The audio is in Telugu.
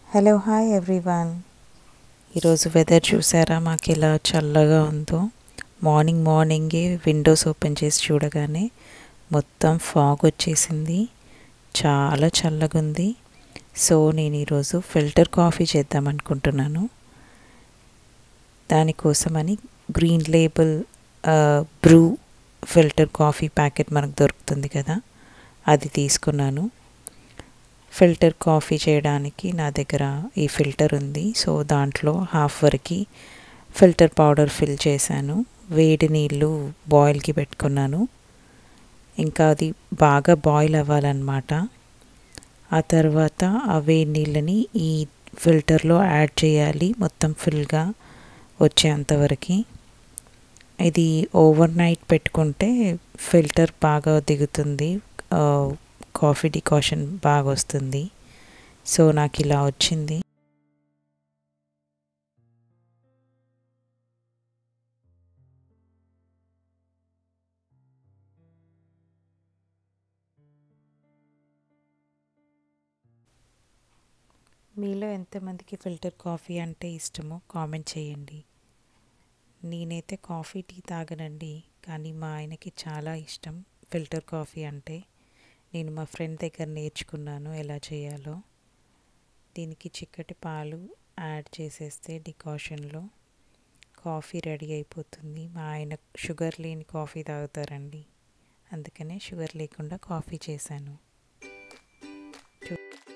హలో హాయ్ ఎవ్రీవన్ ఈరోజు వెదర్ చూసారా మాకు ఎలా చల్లగా ఉందో మార్నింగ్ మార్నింగే విండోస్ ఓపెన్ చేసి చూడగానే మొత్తం ఫాగ్ వచ్చేసింది చాలా చల్లగా ఉంది సో నేను ఈరోజు ఫిల్టర్ కాఫీ చేద్దాం అనుకుంటున్నాను దానికోసమని green label Bru filter coffee packet మనకు దొరుకుతుంది కదా అది తీసుకున్నాను ఫిల్టర్ కాఫీ చేయడానికి నా దగ్గర ఈ ఫిల్టర్ ఉంది సో దాంట్లో హాఫ్ వరకు ఫిల్టర్ పౌడర్ ఫిల్ చేశాను వేడి నీళ్ళు బాయిల్కి పెట్టుకున్నాను ఇంకా అది బాగా బాయిల్ అవ్వాలన్నమాట ఆ తర్వాత ఆ వేడి నీళ్ళని ఈ ఫిల్టర్లో యాడ్ చేయాలి మొత్తం ఫుల్గా వచ్చేంతవరకు ఇది ఓవర్ నైట్ పెట్టుకుంటే ఫిల్టర్ బాగా దిగుతుంది కాఫీ డికాషన్ బాగా వస్తుంది సో నాకు ఇలా వచ్చింది మీలో ఎంతమందికి ఫిల్టర్ కాఫీ అంటే ఇష్టమో కామెంట్ చేయండి నేనైతే కాఫీ టీ తాగనండి కానీ మా ఆయనకి చాలా ఇష్టం ఫిల్టర్ కాఫీ అంటే నేను మా ఫ్రెండ్ దగ్గర నేర్చుకున్నాను ఎలా చేయాలో దీనికి చిక్కటి పాలు యాడ్ చేసేస్తే డికాషన్లో కాఫీ రెడీ అయిపోతుంది మా ఆయన షుగర్ లేని కాఫీ తాగుతారండి అందుకనే షుగర్ లేకుండా కాఫీ చేశాను